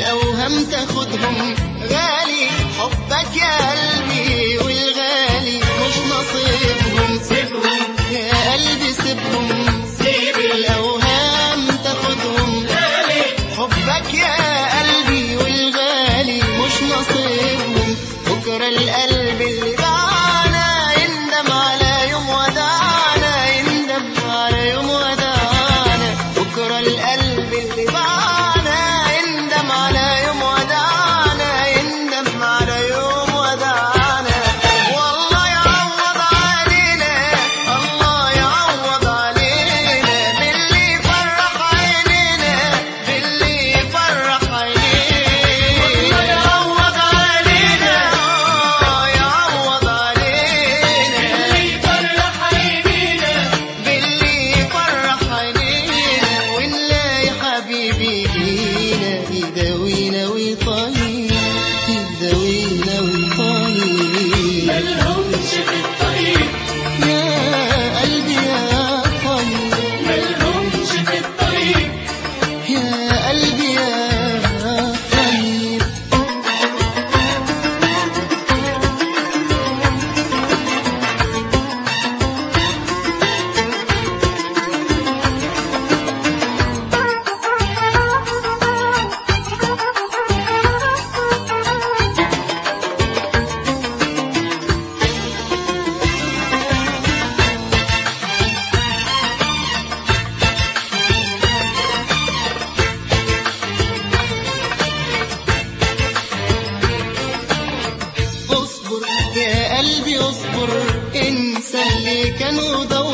الأوهام تاخدهم غالي حبك يا قلبي والغالي مش نصيبهم سيبهم يا قلبي سيبهم سيب الأوهام تاخدهم الغالي حبك يا قلبي والغالي مش نصيبهم بكرة القلب اللي باعنا يندم على يوم وداعنا يندم على يوم وداعنا بكرة القلب اللي باعنا يندم على يوم وداعنا يندم على يوم وداعنا والله يعوض علينا الله يعوض علينا باللي يفرح عينينا باللي يفرح عينينا يعوض علينا آه يعوض علينا اللي يفرح عينينا باللي يفرح عينينا ونلاقي حبيبي لينا يداوينا ويطيب يداوينا ويطيب ملهمش في الطريق يا قلبي يا طيب ملهمش في الطريق يا قلبي يا طيب اصبر يا قلبي اصبر انسى اللي كان ودور